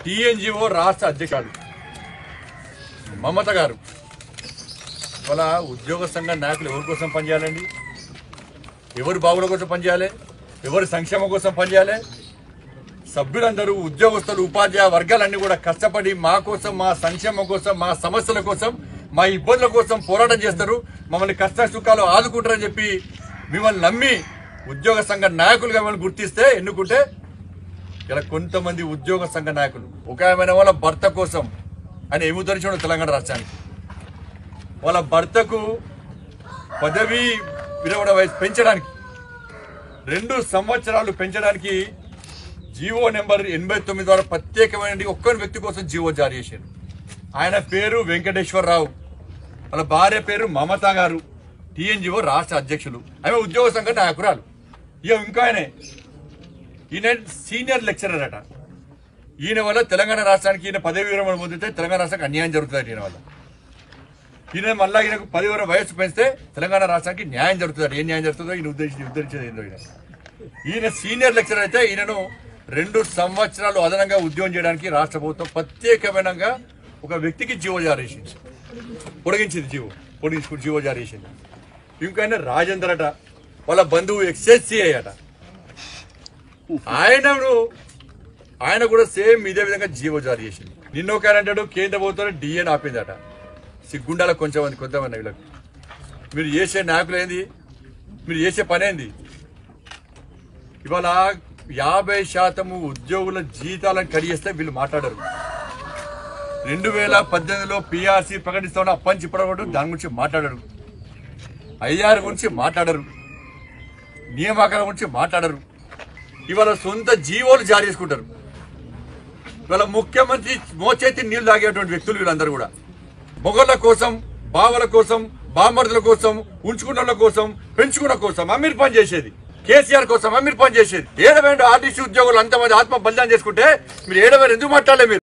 TNGO రాష్ట్ర అధ్యక్షుడు మమత గారు ఇవాళ ఉద్యోగ సంఘ నాయకులు ఎవరి కోసం పనిచేయాలండి ఎవరి బాగుల కోసం పనిచేయాలి ఎవరి సంక్షేమం కోసం పనిచేయాలి సభ్యులందరూ ఉద్యోగస్తులు ఉపాధ్యాయ వర్గాలన్నీ కూడా కష్టపడి మా కోసం మా సంక్షేమం కోసం మా సమస్యల కోసం మా ఇబ్బందుల కోసం పోరాటం చేస్తారు మమ్మల్ని కష్ట సుఖాలు ఆదుకుంటారని చెప్పి మిమ్మల్ని నమ్మి ఉద్యోగ సంఘ నాయకులుగా మిమ్మల్ని గుర్తిస్తే ఎన్నుకుంటే ఇలా కొంతమంది ఉద్యోగ సంఘ నాయకులు ఒక ఆమె వాళ్ళ భర్త కోసం అని ఏమి తెరిచాడు తెలంగాణ రాష్ట్రానికి వాళ్ళ భర్తకు పదవి విరమణ వయసు పెంచడానికి రెండు సంవత్సరాలు పెంచడానికి జీవో నెంబర్ ఎనభై తొమ్మిది ద్వారా ప్రత్యేకమైన ఒక్క వ్యక్తి కోసం జీవో జారీ చేశారు ఆయన పేరు వెంకటేశ్వరరావు వాళ్ళ భార్య పేరు మమత గారు టీఎన్జిఓ రాష్ట్ర అధ్యక్షులు ఆమె ఉద్యోగ సంఘ నాయకురాలు ఇక ఇంకా ఆయనే ఈయన సీనియర్ లెక్చరర్ అట ఈయన వల్ల తెలంగాణ రాష్ట్రానికి ఈయన పదవి విరమణ పొందితే తెలంగాణ రాష్ట్రానికి అన్యాయం జరుగుతుంది ఈయన వల్ల ఈయన మళ్ళా ఈయనకు పది వరకు వయసు పెంచితే తెలంగాణ రాష్ట్రానికి న్యాయం జరుగుతుంది ఏం న్యాయం జరుగుతుందో ఈయన ఉద్దేశించి ఉద్ధరించేది ఏందో ఈయన ఈయన సీనియర్ లెక్చరర్ అయితే ఈయనను రెండు సంవత్సరాలు అదనంగా ఉద్యోగం చేయడానికి రాష్ట్ర ప్రభుత్వం ప్రత్యేకమైన ఒక వ్యక్తికి జీవో జారీ చేసింది పొడిగించింది జీవో పొడిగించుకుని జీవో జారీ చేసింది ఇంకా ఆయన రాజేందర్ అట వాళ్ళ బంధువు ఎక్స్ఎస్సీఐ అట ఆయనను ఆయన కూడా సేమ్ ఇదే విధంగా జీవో జారీ చేసింది నిన్న ఒక ఆయన అంటాడు కేంద్ర ప్రభుత్వం డిఎన్ ఆపిందట సిగ్గుండాల కొంచెం మంది కొంతమంది వీళ్ళకి మీరు చేసే నాయకులు ఏంది మీరు చేసే పని ఏంది ఇవాళ యాభై శాతము ఉద్యోగుల జీతాలను కడిగేస్తే వీళ్ళు మాట్లాడరు రెండు వేల పద్దెనిమిదిలో పిఆర్సీ ప్రకటిస్తున్న అప్పంచి ఇప్పటివరకు దాని గురించి మాట్లాడరు ఐఆర్ గురించి మాట్లాడరు నియామకాల గురించి మాట్లాడరు ఇవాళ సొంత జీవోలు జారీ చేసుకుంటారు ఇవాళ ముఖ్యమంత్రి మోచేతి నీళ్లు తాగేటువంటి వ్యక్తులు వీళ్ళందరూ కూడా మొగళ్ళ కోసం బావల కోసం బామర్దుల కోసం ఉంచుకున్న కోసం పెంచుకున్న కోసం అమీర్ పని చేసేది కేసీఆర్ కోసం అమీర్ పని చేసేది ఏడవేండు ఆర్టీసీ ఉద్యోగులు అంతమంది ఆత్మ బలిదానం చేసుకుంటే మీరు ఏడవేరు ఎందుకు మాట్లాడలే మీరు